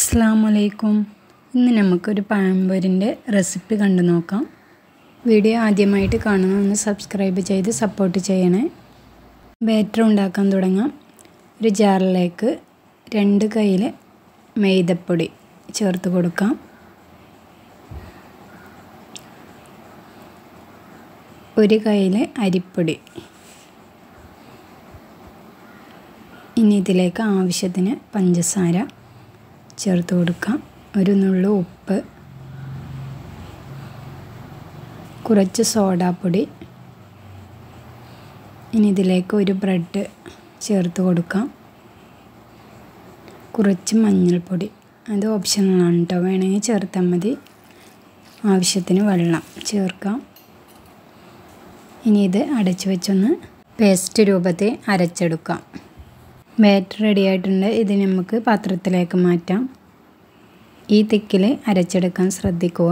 അസ്സാം വലൈക്കും ഇന്ന് നമുക്കൊരു പഴംപൊരിൻ്റെ റെസിപ്പി കണ്ടു നോക്കാം വീഡിയോ ആദ്യമായിട്ട് കാണുന്നൊന്ന് സബ്സ്ക്രൈബ് ചെയ്ത് സപ്പോർട്ട് ചെയ്യണേ ബാറ്റർ ഉണ്ടാക്കാൻ തുടങ്ങാം ഒരു ജാറിലേക്ക് രണ്ട് കയ്യിൽ മൈദപ്പൊടി ചേർത്ത് കൊടുക്കാം ഒരു കയ്യിൽ അരിപ്പൊടി ഇനി ഇതിലേക്ക് ആവശ്യത്തിന് പഞ്ചസാര ചേർത്ത് കൊടുക്കാം ഒരു നുള്ളു ഉപ്പ് കുറച്ച് സോഡാപ്പൊടി ഇനി ഇതിലേക്ക് ഒരു ബ്രെഡ് ചേർത്ത് കൊടുക്കാം കുറച്ച് മഞ്ഞൾപ്പൊടി അത് ഓപ്ഷണലാണ് കേട്ടോ വേണമെങ്കിൽ ചേർത്താൽ മതി ആവശ്യത്തിന് വെള്ളം ചേർക്കാം ഇനി ഇത് അടച്ചു വെച്ചൊന്ന് പേസ്റ്റ് രൂപത്തിൽ അരച്ചെടുക്കാം ബാറ്റർ റെഡി ആയിട്ടുണ്ട് ഇത് നമുക്ക് പാത്രത്തിലേക്ക് മാറ്റാം ഈ തിക്കിൽ അരച്ചെടുക്കാൻ ശ്രദ്ധിക്കുക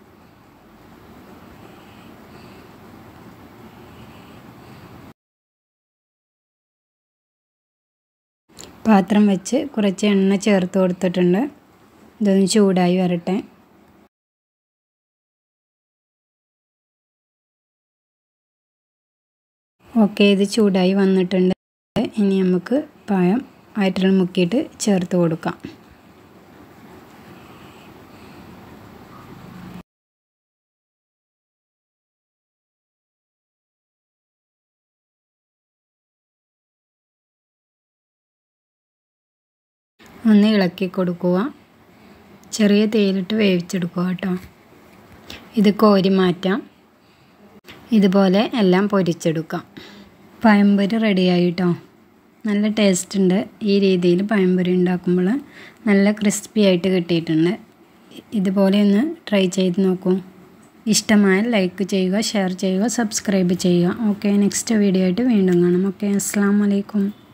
പാത്രം വെച്ച് കുറച്ച് എണ്ണ ചേർത്ത് കൊടുത്തിട്ടുണ്ട് ഇതൊന്ന് ചൂടായി വരട്ടെ ഓക്കെ ഇത് ചൂടായി വന്നിട്ടുണ്ട് ഇനി നമുക്ക് പഴം വയറ്റിൽ മുക്കിയിട്ട് ചേർത്ത് കൊടുക്കാം ഒന്ന് ഇളക്കി കൊടുക്കുക ചെറിയ തേയിലിട്ട് വേവിച്ചെടുക്കുക കേട്ടോ ഇത് കോരി മാറ്റാം ഇതുപോലെ എല്ലാം പൊരിച്ചെടുക്കാം പഴംപൊരി റെഡിയായിട്ടോ നല്ല ടേസ്റ്റ് ഉണ്ട് ഈ രീതിയിൽ പഴംപൊരി ഉണ്ടാക്കുമ്പോൾ നല്ല ക്രിസ്പി ആയിട്ട് കിട്ടിയിട്ടുണ്ട് ഇതുപോലെ ഒന്ന് ട്രൈ ചെയ്ത് നോക്കൂ ഇഷ്ടമായാൽ ലൈക്ക് ചെയ്യുക ഷെയർ ചെയ്യുക സബ്സ്ക്രൈബ് ചെയ്യുക ഓക്കെ നെക്സ്റ്റ് വീഡിയോ ആയിട്ട് വീണ്ടും കാണാം ഓക്കെ അസ്സാം വലൈക്കും